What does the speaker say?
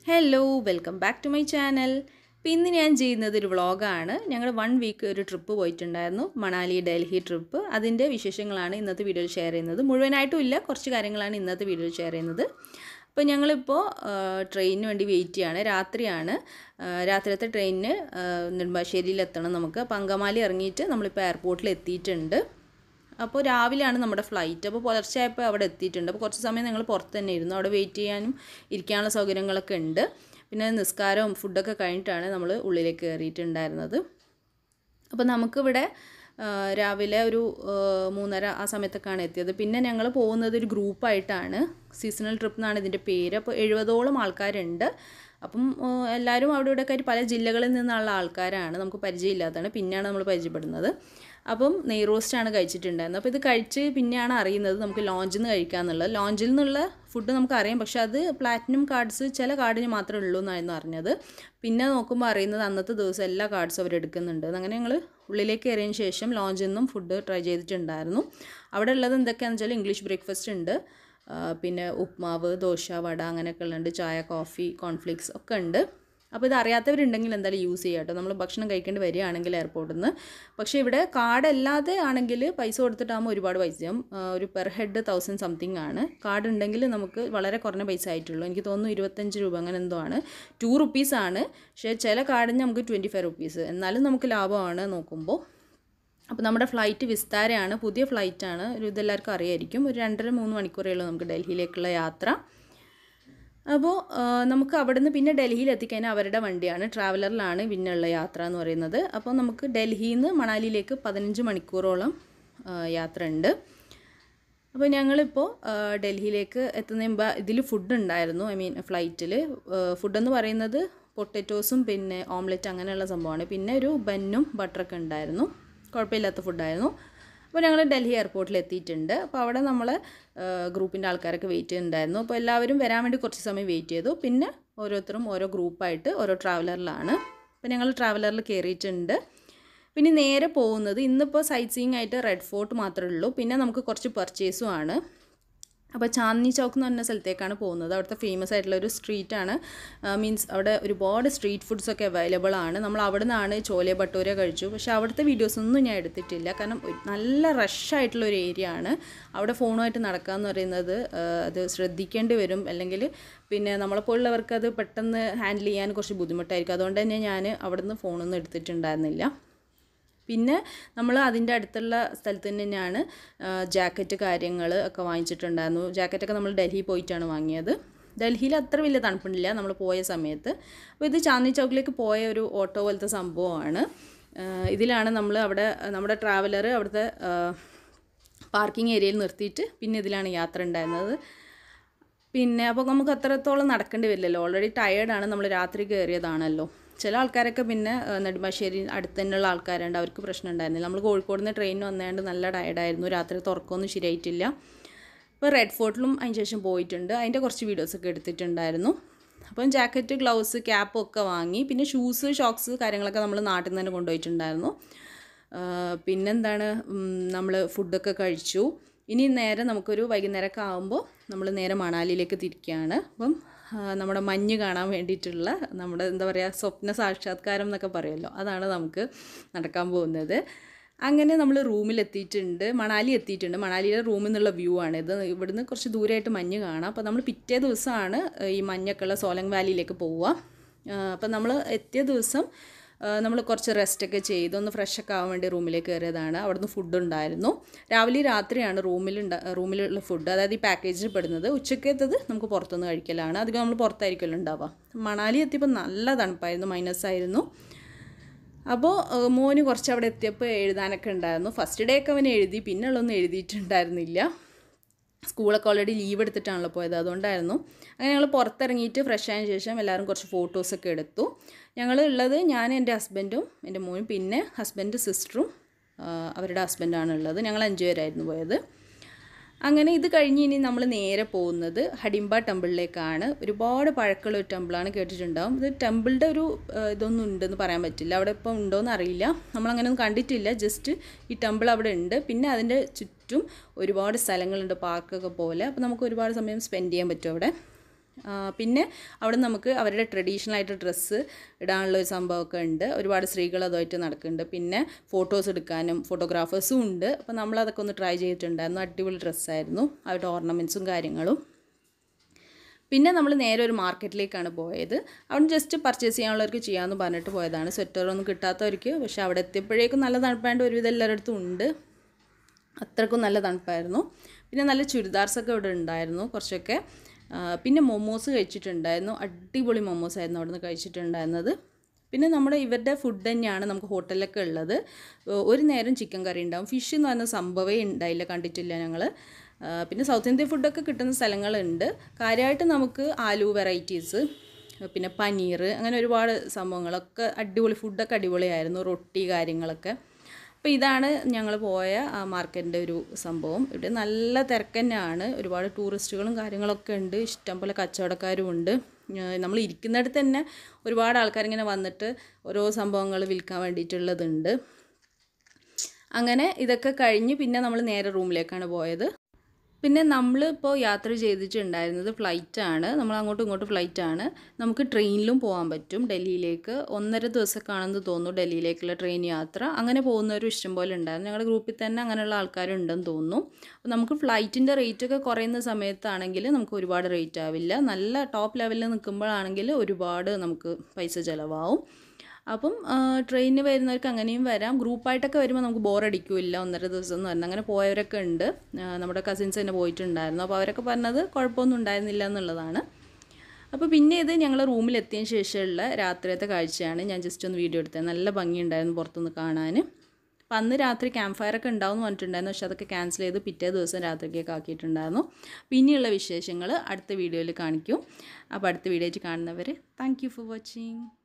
hello welcome back to my channel അപ്പോൾ ഇന്ന് ഞാൻ ചെയ്യുന്നത് ഒരു വ്ളോഗാണ് ഞങ്ങൾ വൺ വീക്ക് ഒരു ട്രിപ്പ് പോയിട്ടുണ്ടായിരുന്നു മണാലി ഡൽഹി ട്രിപ്പ് അതിൻ്റെ വിശേഷങ്ങളാണ് ഇന്നത്തെ വീഡിയോയിൽ ഷെയർ ചെയ്യുന്നത് മുഴുവനായിട്ടും ഇല്ല കുറച്ച് കാര്യങ്ങളാണ് ഇന്നത്തെ വീഡിയോയിൽ ഷെയർ ചെയ്യുന്നത് അപ്പോൾ ഞങ്ങളിപ്പോൾ ട്രെയിനിന് വേണ്ടി വെയിറ്റ് ചെയ്യാണ് രാത്രിയാണ് ആ, രാത്രിയത്തെ ട്രെയിനിന് നെടുമ്പാശ്ശേരിയിൽ എത്തണം നമുക്ക് അപ്പോൾ അങ്കമാലി ഇറങ്ങിയിട്ട് നമ്മളിപ്പോൾ എയർപോർട്ടിൽ എത്തിയിട്ടുണ്ട് അപ്പോൾ രാവിലെയാണ് നമ്മുടെ ഫ്ലൈറ്റ് അപ്പോൾ പുലർച്ചെയായപ്പോൾ അവിടെ എത്തിയിട്ടുണ്ട് അപ്പോൾ കുറച്ച് സമയം ഞങ്ങൾ പുറത്ത് തന്നെ ഇരുന്നു അവിടെ വെയിറ്റ് ചെയ്യാനും ഇരിക്കാനുള്ള സൗകര്യങ്ങളൊക്കെ ഉണ്ട് പിന്നെ നിസ്കാരവും ഫുഡൊക്കെ കഴിഞ്ഞിട്ടാണ് നമ്മൾ ഉള്ളിലേക്ക് കയറിയിട്ടുണ്ടായിരുന്നത് അപ്പോൾ നമുക്കിവിടെ ആ, രാവിലെ ഒരു ആ, മൂന്നര ആ സമയത്തൊക്കെയാണ് എത്തിയത് പിന്നെ ഞങ്ങൾ പോകുന്നത് ഒരു ഗ്രൂപ്പായിട്ടാണ് സീസണൽ ട്രിപ്പ് എന്നാണ് ഇതിൻ്റെ പേര് അപ്പോൾ എഴുപതോളം ആൾക്കാരുണ്ട് അപ്പം ആ, എല്ലാവരും അവിടെ ഇവിടെയൊക്കെ ആയിട്ട് പല ജില്ലകളിൽ നിന്നുള്ള ആൾക്കാരാണ് നമുക്ക് പരിചയമില്ലാത്തതാണ് പിന്നെയാണ് നമ്മൾ പരിചയപ്പെടുന്നത് അപ്പം നെയ് റോസ്റ്റാണ് കഴിച്ചിട്ടുണ്ടായിരുന്നത് അപ്പോൾ ഇത് കഴിച്ച് പിന്നെയാണ് അറിയുന്നത് നമുക്ക് ലോഞ്ചിൽ നിന്ന് കഴിക്കാമെന്നുള്ളത് ലോഞ്ചിൽ നിന്നുള്ള ഫുഡ് നമുക്ക് അറിയാം പക്ഷേ അത് പ്ലാറ്റിനം കാർഡ്സ് ചില കാർഡിന് മാത്രമേ ഉള്ളൂ എന്നായിരുന്നു അറിഞ്ഞത് പിന്നെ നോക്കുമ്പോൾ അറിയുന്നത് അന്നത്തെ ദിവസം എല്ലാ കാർഡ്സും അവർ എടുക്കുന്നുണ്ട് അങ്ങനെ ഞങ്ങൾ ഉള്ളിലേക്ക് കയറിയതിന് ശേഷം ലോഞ്ചിൽ നിന്നും ഫുഡ് ട്രൈ ചെയ്തിട്ടുണ്ടായിരുന്നു അവിടെ ഉള്ളത് എന്തൊക്കെയാണെന്ന് വെച്ചാൽ ഇംഗ്ലീഷ് ബ്രേക്ക്ഫാസ്റ്റ് ഉണ്ട് ആ, പിന്നെ ഉപ്മാവ് ദോശ വട അങ്ങനെയൊക്കെ ഉള്ളുണ്ട് ചായ കോഫി കോൺഫ്ലിക്സ് ഒക്കെ ഉണ്ട് അപ്പോൾ ഇത് അറിയാത്തവരുണ്ടെങ്കിൽ എന്തായാലും യൂസ് ചെയ്യാം കേട്ടോ നമ്മൾ ഭക്ഷണം കഴിക്കേണ്ടി വരികയാണെങ്കിൽ എയർപോർട്ടിൽ നിന്ന് പക്ഷേ ഇവിടെ കാർഡ് അല്ലാതെ ആണെങ്കിൽ പൈസ കൊടുത്തിട്ടാകുമ്പോൾ ഒരുപാട് പൈസയും ആ, ഒരു പെർ ഹെഡ് തൗസൻഡ് സംതിങ് ആണ് കാർഡ് ഉണ്ടെങ്കിൽ നമുക്ക് വളരെ കുറഞ്ഞ പൈസ ആയിട്ടുള്ളൂ എനിക്ക് തോന്നുന്നു ഇരുപത്തഞ്ച് രൂപ അങ്ങനെ എന്തോ ആണ് ടു റുപ്പീസാണ് പക്ഷേ ചില കാർഡിന് നമുക്ക് ട്വൻറ്റി ഫൈവ് റുപ്പീസ് എന്നാലും നമുക്ക് ലാഭമാണ് നോക്കുമ്പോൾ അപ്പോൾ നമ്മുടെ ഫ്ലൈറ്റ് വിസ്താരയാണ് പുതിയ ഫ്ലൈറ്റാണ് ഒരു ഇതെല്ലാവർക്കും അറിയായിരിക്കും ഒരു രണ്ടര മൂന്ന് മണിക്കൂറേ ഉള്ളൂ നമുക്ക് ഡൽഹിയിലേക്കുള്ള യാത്ര അപ്പോൾ ആ, നമുക്ക് അവിടുന്ന് പിന്നെ ഡൽഹിയിൽ എത്തിക്കഴിഞ്ഞാൽ അവരുടെ വണ്ടിയാണ് ട്രാവലറിലാണ് പിന്നെയുള്ള യാത്ര എന്ന് പറയുന്നത് അപ്പോൾ നമുക്ക് ഡൽഹിയിൽ നിന്ന് മണാലിയിലേക്ക് പതിനഞ്ച് മണിക്കൂറോളം ആ, യാത്ര ഉണ്ട് അപ്പോൾ ഞങ്ങളിപ്പോൾ ആ, ഡൽഹിയിലേക്ക് എത്തുന്നതിന് മുമ്പ് ഇതിൽ ഫുഡ് ഉണ്ടായിരുന്നു ഐ മീൻ ഫ്ലൈറ്റിൽ ഫുഡെന്ന് പറയുന്നത് പൊട്ടറ്റോസും പിന്നെ ഓംലെറ്റ് അങ്ങനെയുള്ള സംഭവമാണ് പിന്നെ ഒരു ബന്നും ബട്ടറൊക്കെ ഉണ്ടായിരുന്നു കുഴപ്പമില്ലാത്ത ഫുഡായിരുന്നു അപ്പോൾ ഞങ്ങൾ ഡൽഹി എയർപോർട്ടിൽ എത്തിയിട്ടുണ്ട് അപ്പോൾ അവിടെ നമ്മൾ ഗ്രൂപ്പിൻ്റെ ആൾക്കാരൊക്കെ വെയിറ്റ് ചെയ്യുന്നുണ്ടായിരുന്നു അപ്പോൾ എല്ലാവരും വരാൻ വേണ്ടി കുറച്ച് സമയം വെയിറ്റ് ചെയ്തു പിന്നെ ഓരോരുത്തരും ഓരോ ഗ്രൂപ്പായിട്ട് ഓരോ ട്രാവലറിലാണ് അപ്പോൾ ഞങ്ങൾ ട്രാവലറിൽ കയറിയിട്ടുണ്ട് പിന്നെ നേരെ പോകുന്നത് ഇന്നിപ്പോൾ സൈറ്റ് സീയിങ് ആയിട്ട് റെഡ് ഫോർട്ട് മാത്രമേ ഉള്ളൂ പിന്നെ നമുക്ക് കുറച്ച് പർച്ചേസും ആണ് അപ്പോൾ ചാന്ദനി ചൗക്ക് എന്ന് പറഞ്ഞ സ്ഥലത്തേക്കാണ് പോകുന്നത് അവിടുത്തെ ഫേമസ് ആയിട്ടുള്ള ഒരു സ്ട്രീറ്റാണ് മീൻസ് അവിടെ ഒരുപാട് സ്ട്രീറ്റ് ഫുഡ്സ് ഒക്കെ അവൈലബിൾ ആണ് നമ്മൾ അവിടെ നിന്നാണ് ചോലെ ഭട്ടൂര കഴിച്ചു പക്ഷേ അവിടുത്തെ വീഡിയോസ് ഒന്നും ഞാൻ എടുത്തിട്ടില്ല കാരണം ഒരു നല്ല റഷ് ആയിട്ടുള്ള ഒരു ഏരിയ ആണ് അവിടെ ഫോണുമായിട്ട് നടക്കുക എന്ന് പറയുന്നത് ആ, അത് ശ്രദ്ധിക്കേണ്ടി വരും അല്ലെങ്കിൽ പിന്നെ നമ്മളെപ്പോലുള്ളവർക്ക് അത് പെട്ടെന്ന് ഹാൻഡിൽ ചെയ്യാൻ കുറച്ച് ബുദ്ധിമുട്ടായിരിക്കും അതുകൊണ്ട് തന്നെ ഞാൻ അവിടെ നിന്ന് ഫോണൊന്നും എടുത്തിട്ടുണ്ടായിരുന്നില്ല പിന്നെ നമ്മൾ അതിൻ്റെ അടുത്തുള്ള സ്ഥലത്ത് തന്നെയാണ് ജാക്കറ്റ് കാര്യങ്ങൾ ഒക്കെ വാങ്ങിച്ചിട്ടുണ്ടായിരുന്നു ജാക്കറ്റൊക്കെ നമ്മൾ ഡൽഹി പോയിട്ടാണ് വാങ്ങിയത് ഡൽഹിയിൽ അത്ര വലിയ തണുപ്പില്ല നമ്മൾ പോയ സമയത്ത് അപ്പോൾ ഇത് ചാന്ദി ചൗക്കിലേക്ക് പോയ ഒരു ഓട്ടോ പോലത്തെ സംഭവമാണ് ആ, ഇതിലാണ് നമ്മൾ അവിടെ നമ്മുടെ ട്രാവലർ അവിടുത്തെ പാർക്കിംഗ് ഏരിയയിൽ നിർത്തിയിട്ട് പിന്നെ ഇതിലാണ് യാത്ര ഉണ്ടായിരുന്നത് പിന്നെ അപ്പോൾ നമുക്ക് അത്രത്തോളം നടക്കേണ്ടി വരില്ലല്ലോ ഓൾറെഡി ടയേർഡാണ് നമ്മൾ രാത്രി കയറിയതാണല്ലോ ചില ആൾക്കാരൊക്കെ പിന്നെ ആ, നെടുമ്പാശ്ശേരി അടുത്ത് തന്നെയുള്ള ആൾക്കാരുണ്ട് അവർക്ക് പ്രശ്നം ഉണ്ടായിരുന്നില്ല നമ്മൾ കോഴിക്കോട് നിന്ന് ട്രെയിൻ വന്നതുകൊണ്ട് നല്ല ടയേർഡായിരുന്നു രാത്രി തുറക്കമൊന്നും ശരിയായിട്ടില്ല ഇപ്പോൾ റെഡ് ഫോർട്ടിലും അതിന് ശേഷം പോയിട്ടുണ്ട് അതിൻ്റെ കുറച്ച് വീഡിയോസൊക്കെ എടുത്തിട്ടുണ്ടായിരുന്നു അപ്പം ജാക്കറ്റ് ഗ്ലൗസ് ക്യാപ്പ് ഒക്കെ വാങ്ങി പിന്നെ ഷൂസ് ഷോക്സ് കാര്യങ്ങളൊക്കെ നമ്മൾ നാട്ടിൽ നിന്ന് തന്നെ കൊണ്ടുപോയിട്ടുണ്ടായിരുന്നു ആ, പിന്നെന്താണ് നമ്മൾ ഫുഡൊക്കെ കഴിച്ചു ഇനി നേരെ നമുക്കൊരു വൈകുന്നേരമൊക്കെ ആകുമ്പോൾ നമ്മൾ നേരെ മണാലിയിലേക്ക് തിരിക്കുകയാണ് അപ്പം ആ, നമ്മുടെ മഞ്ഞ് കാണാൻ വേണ്ടിയിട്ടുള്ള നമ്മുടെ എന്താ പറയുക സ്വപ്ന സാക്ഷാത്കാരം എന്നൊക്കെ പറയുമല്ലോ അതാണ് നമുക്ക് നടക്കാൻ പോകുന്നത് അങ്ങനെ നമ്മൾ റൂമിൽ എത്തിയിട്ടുണ്ട് മണാലി എത്തിയിട്ടുണ്ട് മണാലിയിലെ റൂമിൽ നിന്നുള്ള വ്യൂ ആണ് ഇത് ഇവിടുന്ന് കുറച്ച് ദൂരമായിട്ട് മഞ്ഞ് കാണാം അപ്പോൾ നമ്മൾ പിറ്റേ ദിവസമാണ് ഈ മഞ്ഞൊക്കെ ഉള്ള സോലങ് വാലിയിലേക്ക് പോവുക അപ്പോൾ നമ്മൾ എത്തിയ ദിവസം നമ്മൾ കുറച്ച് റെസ്റ്റൊക്കെ ചെയ്ത് ഒന്ന് ഫ്രഷൊക്കെ ആവാൻ വേണ്ടി റൂമിലേക്ക് കയറിയതാണ് അവിടുന്ന് ഫുഡ് ഉണ്ടായിരുന്നു രാവിലെ രാത്രിയാണ് റൂമിൽ റൂമിലുള്ള ഫുഡ് അതായത് ഈ പാക്കേജിൽ പെടുന്നത് ഉച്ചക്കത്തത് നമുക്ക് പുറത്തുനിന്ന് കഴിക്കലാണ് അധികം നമ്മൾ പുറത്തായിരിക്കുമല്ലോ ഉണ്ടാവുക മണാലി എത്തിയപ്പോൾ നല്ല തണുപ്പായിരുന്നു മൈനസ് ആയിരുന്നു അപ്പോൾ ഏഹ്, മോന് കുറച്ച് അവിടെ എത്തിയപ്പോൾ എഴുതാനൊക്കെ ഉണ്ടായിരുന്നു ഫസ്റ്റ് ഡേ ഒക്കെ അവൻ എഴുതി പിന്നെ ഉള്ളൊന്നും എഴുതിയിട്ടുണ്ടായിരുന്നില്ല സ്കൂളൊക്കെ ഓൾറെഡി ലീവ് എടുത്തിട്ടാണല്ലോ പോയത് അതുകൊണ്ടായിരുന്നു അങ്ങനെ ഞങ്ങൾ പുറത്തിറങ്ങിയിട്ട് ഫ്രഷ് ആയതിനു ശേഷം എല്ലാവരും കുറച്ച് ഫോട്ടോസൊക്കെ എടുത്തു ഞങ്ങൾ ഉള്ളത് ഞാൻ എൻ്റെ ഹസ്ബൻഡും എൻ്റെ മോനും പിന്നെ ഹസ്ബൻഡ് സിസ്റ്ററും അവരുടെ ഹസ്ബൻഡാണ് ഉള്ളത് ഞങ്ങൾ അഞ്ച് പേരായിരുന്നു പോയത് അങ്ങനെ ഇത് കഴിഞ്ഞ് ഇനി നമ്മൾ നേരെ പോകുന്നത് ഹഡിംബ ടെമ്പിളിലേക്കാണ് ഒരുപാട് പഴക്കമുള്ള ഒരു ടെമ്പിളാണ് കേട്ടിട്ടുണ്ടാവും ഇത് ടെമ്പിളിൻ്റെ ഒരു ആ, ഇതൊന്നും ഉണ്ടെന്ന് പറയാൻ പറ്റില്ല അവിടെ ഇപ്പം ഉണ്ടോയെന്ന് അറിയില്ല നമ്മളങ്ങനെയൊന്നും കണ്ടിട്ടില്ല ജസ്റ്റ് ഈ ടെമ്പിൾ അവിടെ ഉണ്ട് പിന്നെ അതിൻ്റെ ചുറ്റും ഒരുപാട് സ്ഥലങ്ങളുണ്ട് പാർക്കൊക്കെ പോലെ അപ്പോൾ നമുക്ക് ഒരുപാട് സമയം സ്പെൻഡ് ചെയ്യാൻ പറ്റും അവിടെ ആ, പിന്നെ അവിടെ നമുക്ക് അവരുടെ ട്രഡീഷണൽ ആയിട്ട് ഡ്രസ്സ് ഇടാനുള്ള ഒരു സംഭവമൊക്കെ ഉണ്ട് ഒരുപാട് സ്ത്രീകൾ അതുമായിട്ട് നടക്കുന്നുണ്ട് പിന്നെ ഫോട്ടോസ് എടുക്കാനും ഫോട്ടോഗ്രാഫേഴ്സും ഉണ്ട് അപ്പോൾ നമ്മളതൊക്കെ ഒന്ന് ട്രൈ ചെയ്തിട്ടുണ്ടായിരുന്നു അടിപൊളി ഡ്രസ്സായിരുന്നു അവരുടെ ഓർണമെൻറ്റ്സും കാര്യങ്ങളും പിന്നെ നമ്മൾ നേരെ ഒരു മാർക്കറ്റിലേക്കാണ് പോയത് അവിടെ ജസ്റ്റ് പർച്ചേസ് ചെയ്യാനുള്ളവർക്ക് ചെയ്യാമെന്ന് പറഞ്ഞിട്ട് പോയതാണ് സ്വെറ്ററൊന്നും കിട്ടാത്തവർക്ക് പക്ഷേ അവിടെ എത്തിയപ്പോഴേക്കും നല്ല തണുപ്പായതുകൊണ്ട് ഒരുവിധം എല്ലാവരുടെ അടുത്തും ഉണ്ട് അത്രക്കും നല്ല തണുപ്പായിരുന്നു പിന്നെ നല്ല ചുരിദാർസൊക്കെ ഇവിടെ ഉണ്ടായിരുന്നു കുറച്ചൊക്കെ ആ, പിന്നെ മൊമോസ് കഴിച്ചിട്ടുണ്ടായിരുന്നു അടിപൊളി മൊമോസ് ആയിരുന്നു അവിടെ നിന്ന് കഴിച്ചിട്ടുണ്ടായിരുന്നത് പിന്നെ നമ്മുടെ ഇവരുടെ ഫുഡ് തന്നെയാണ് നമുക്ക് ഹോട്ടലിലൊക്കെ ഉള്ളത് ഏ, ഒരു നേരം ചിക്കൻ കറി ഉണ്ടാവും ഫിഷ് എന്ന് പറയുന്ന സംഭവമേ ഉണ്ടായില്ല കണ്ടിട്ടില്ല ഞങ്ങൾ പിന്നെ സൗത്ത് ഇന്ത്യൻ ഫുഡൊക്കെ കിട്ടുന്ന സ്ഥലങ്ങളുണ്ട് കാര്യമായിട്ട് നമുക്ക് ആലു വെറൈറ്റീസ് പിന്നെ പനീർ അങ്ങനെ ഒരുപാട് സംഭവങ്ങളൊക്കെ അടിപൊളി ഫുഡൊക്കെ അടിപൊളിയായിരുന്നു റൊട്ടി കാര്യങ്ങളൊക്കെ അപ്പോൾ ഇതാണ് ഞങ്ങൾ പോയ ആ മാർക്കറ്റിൻ്റെ ഒരു സംഭവം ഇവിടെ നല്ല തിരക്ക് തന്നെയാണ് ഒരുപാട് ടൂറിസ്റ്റുകളും കാര്യങ്ങളൊക്കെ ഉണ്ട് ഇഷ്ടംപോലെ കച്ചവടക്കാരും ഉണ്ട് ഏഹ് നമ്മൾ ഇരിക്കുന്നിടത്ത് തന്നെ ഒരുപാട് ആൾക്കാരിങ്ങനെ വന്നിട്ട് ഓരോ സംഭവങ്ങൾ വിൽക്കാൻ വേണ്ടിയിട്ടുള്ളതുണ്ട് അങ്ങനെ ഇതൊക്കെ കഴിഞ്ഞ് പിന്നെ നമ്മൾ നേരെ റൂമിലേക്കാണ് പോയത് പിന്നെ നമ്മളിപ്പോൾ യാത്ര ചെയ്തിട്ടുണ്ടായിരുന്നത് ഫ്ലൈറ്റാണ് നമ്മൾ അങ്ങോട്ടും ഇങ്ങോട്ടും ഫ്ലൈറ്റാണ് നമുക്ക് ട്രെയിനിലും പോകാൻ പറ്റും ഡൽഹിയിലേക്ക് ഒന്നര ദിവസമൊക്കെയാണെന്ന് തോന്നുന്നു ഡൽഹിയിലേക്കുള്ള ട്രെയിൻ യാത്ര അങ്ങനെ പോകുന്നവരും ഇഷ്ടം പോലെ ഉണ്ടായിരുന്നു ഞങ്ങളുടെ ഗ്രൂപ്പിൽ തന്നെ അങ്ങനെയുള്ള ആൾക്കാരുണ്ടെന്ന് തോന്നുന്നു അപ്പോൾ നമുക്ക് ഫ്ലൈറ്റിൻ്റെ റേറ്റ് ഒക്കെ കുറയുന്ന സമയത്താണെങ്കിൽ നമുക്ക് ഒരുപാട് റേറ്റ് ആവില്ല നല്ല ടോപ്പ് ലെവലിൽ നിൽക്കുമ്പോഴാണെങ്കിൽ ഒരുപാട് നമുക്ക് പൈസ ചിലവാവും അപ്പം ട്രെയിനിന് വരുന്നവർക്ക് അങ്ങനെയും വരാം ഗ്രൂപ്പായിട്ടൊക്കെ വരുമ്പോൾ നമുക്ക് ബോറടിക്കില്ല ഒന്നര ദിവസം എന്ന് പറഞ്ഞാൽ അങ്ങനെ പോയവരൊക്കെ ഉണ്ട് ആ, നമ്മുടെ കസിൻസ് തന്നെ പോയിട്ടുണ്ടായിരുന്നു അപ്പോൾ അവരൊക്കെ പറഞ്ഞത് കുഴപ്പമൊന്നും ഉണ്ടായിരുന്നില്ല എന്നുള്ളതാണ് അപ്പോൾ പിന്നെ ഇത് ഞങ്ങൾ റൂമിലെത്തിയതിന് ശേഷമുള്ള രാത്രിയത്തെ കാഴ്ചയാണ് ഞാൻ ജസ്റ്റ് ഒന്ന് വീഡിയോ എടുത്തത് നല്ല ഭംഗിയുണ്ടായിരുന്നു പുറത്തുനിന്ന് കാണാൻ അപ്പം അന്ന് രാത്രി ക്യാമ്പ് ഫയർ ഒക്കെ ഉണ്ടാവും എന്ന് പറഞ്ഞിട്ടുണ്ടായിരുന്നു പക്ഷെ അതൊക്കെ ക്യാൻസൽ ചെയ്ത് പിറ്റേ ദിവസം രാത്രിക്കൊക്കെ ആക്കിയിട്ടുണ്ടായിരുന്നു പിന്നെയുള്ള വിശേഷങ്ങൾ അടുത്ത വീഡിയോയിൽ കാണിക്കും അപ്പോൾ അടുത്ത വീഡിയോയിൽ കാണുന്നവർ താങ്ക് യു ഫോർ വാച്ചിങ്